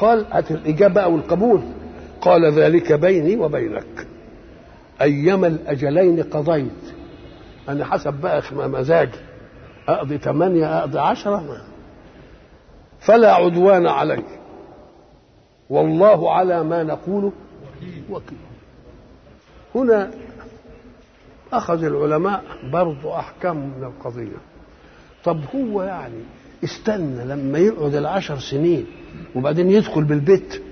قال هات الإجابة أو القبول قال ذلك بيني وبينك أيما الأجلين قضيت أنا حسب بقى مزاجي أقضي ثمانية أقضي عشرة فلا عدوان علي والله على ما نقول وكيل هنا أخذ العلماء برضو أحكام من القضية طب هو يعني استنى لما يقعد العشر سنين وبعدين يدخل بالبيت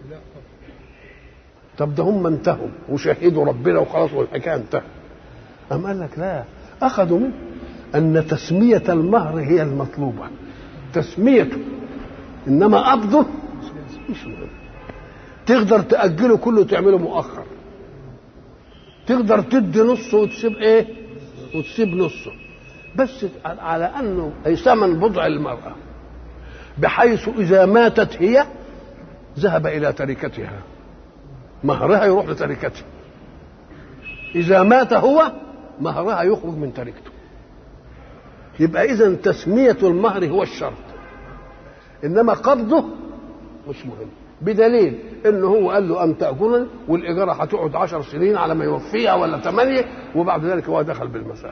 طب ده هم انتهوا وشهدوا ربنا وخلاص والحكايه انتهت أم قال لك لا أخذوا منه أن تسمية المهر هي المطلوبة تسميته إنما قبضه مش مهم تقدر تأجله كله وتعمله مؤخر تقدر تدي نصه وتسيب ايه وتسيب نصه بس على انه اي ثمن بضع المراه بحيث اذا ماتت هي ذهب الى تركتها مهرها يروح لتركتها اذا مات هو مهرها يخرج من تركته يبقى اذا تسميه المهر هو الشرط انما قبضه مش مهم بدليل ان هو قال له ان تاجرني والاجاره هتقعد عشر سنين على ما يوفيها ولا ثمانيه وبعد ذلك هو دخل بالمسائل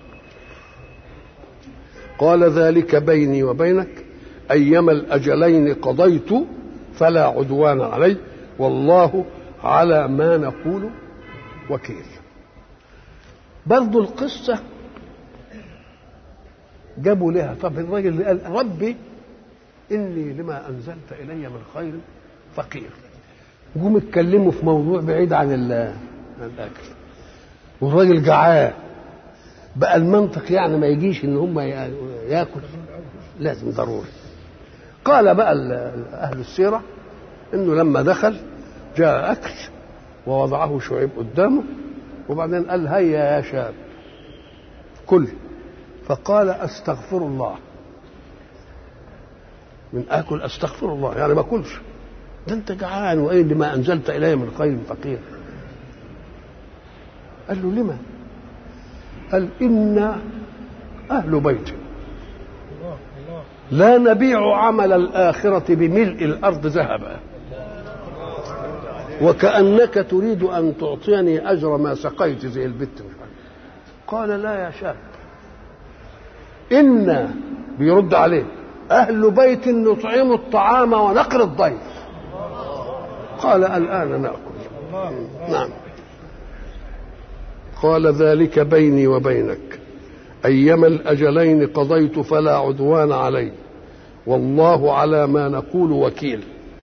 قال ذلك بيني وبينك ايما الاجلين قضيت فلا عدوان علي والله على ما نقول وكيل برضو القصة جابوا لها طب الراجل اللي قال ربي إني لما أنزلت إلي من خير فقير جم اتكلموا في موضوع بعيد عن الاكل والراجل جعان بقى المنطق يعني ما يجيش ان هم ياكل لازم ضروري قال بقى اهل السيره انه لما دخل جاء اكل ووضعه شعيب قدامه وبعدين قال هيا يا شاب كل فقال استغفر الله من اكل استغفر الله يعني ما اكلش ده انت جعان وايه لما انزلت الي من خير فقير قال له لما قال إنا أهل بيت لا نبيع عمل الآخرة بملء الأرض ذهبا وكأنك تريد أن تعطيني أجر ما سقيت زي البت قال لا يا شاب إنا بيرد عليه أهل بيت نطعم الطعام ونقر الضيف قال الآن نأكل نعم قال ذلك بيني وبينك أيما الأجلين قضيت فلا عدوان علي والله على ما نقول وكيل